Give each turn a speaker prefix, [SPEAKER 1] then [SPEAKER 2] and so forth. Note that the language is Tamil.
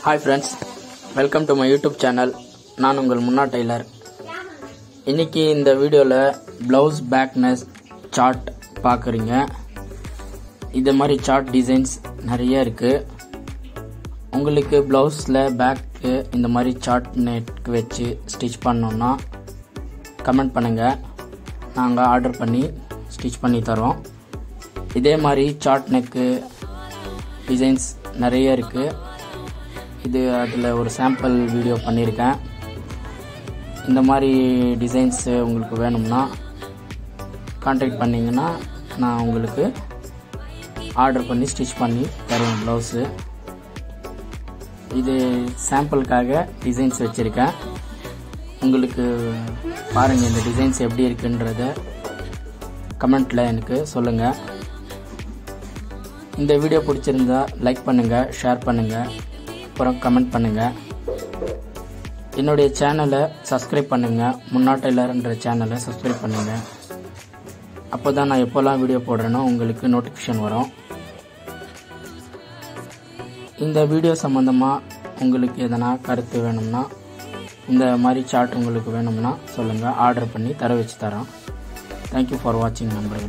[SPEAKER 1] hi friends welcome to my YouTube channel நான் உங்கள் முன்னா டெய்லர் இன்னைக்கு இந்த வீடியோவில் ப்ளவுஸ் பேக்னஸ் சார்ட் பார்க்குறீங்க இது மாதிரி சார்ட் டிசைன்ஸ் நிறைய இருக்குது உங்களுக்கு ப்ளவுஸில் பேக்கு இந்த மாதிரி சார்ட் நெட்க்கு வச்சு ஸ்டிச் பண்ணோன்னா கமெண்ட் பண்ணுங்கள் நாங்கள் ஆர்டர் பண்ணி ஸ்டிச் பண்ணி தரோம் இதே மாதிரி சார்ட் நெக்கு டிசைன்ஸ் நிறைய இருக்குது இது அதில் ஒரு சாம்பிள் வீடியோ பண்ணியிருக்கேன் இந்த மாதிரி டிசைன்ஸ் உங்களுக்கு வேணும்னா காண்டாக்ட் பண்ணிங்கன்னா நான் உங்களுக்கு ஆர்டர் பண்ணி ஸ்டிச் பண்ணி தருவேன் ப்ளவுஸு இது சாம்பிளுக்காக டிசைன்ஸ் வச்சுருக்கேன் உங்களுக்கு பாருங்கள் இந்த டிசைன்ஸ் எப்படி இருக்குன்றத கமெண்ட்டில் எனக்கு சொல்லுங்கள் இந்த வீடியோ பிடிச்சிருந்தா லைக் பண்ணுங்கள் ஷேர் பண்ணுங்கள் அப்புறம் கமெண்ட் பண்ணுங்கள் என்னுடைய சேனலை சப்ஸ்கிரைப் பண்ணுங்கள் முன்னா டெய்லர்ன்ற சேனலை சப்ஸ்கிரைப் பண்ணுங்கள் அப்போ தான் நான் எப்போல்லாம் வீடியோ போடுறேனோ உங்களுக்கு நோட்டிஃபிகேஷன் வரும் இந்த வீடியோ சம்மந்தமாக உங்களுக்கு எதனா கருத்து வேணும்னா இந்த மாதிரி சார்ட் உங்களுக்கு வேணும்னா சொல்லுங்கள் ஆர்டர் பண்ணி தர வச்சு தரோம் தேங்க்யூ ஃபார் வாட்சிங் நண்பர்கள்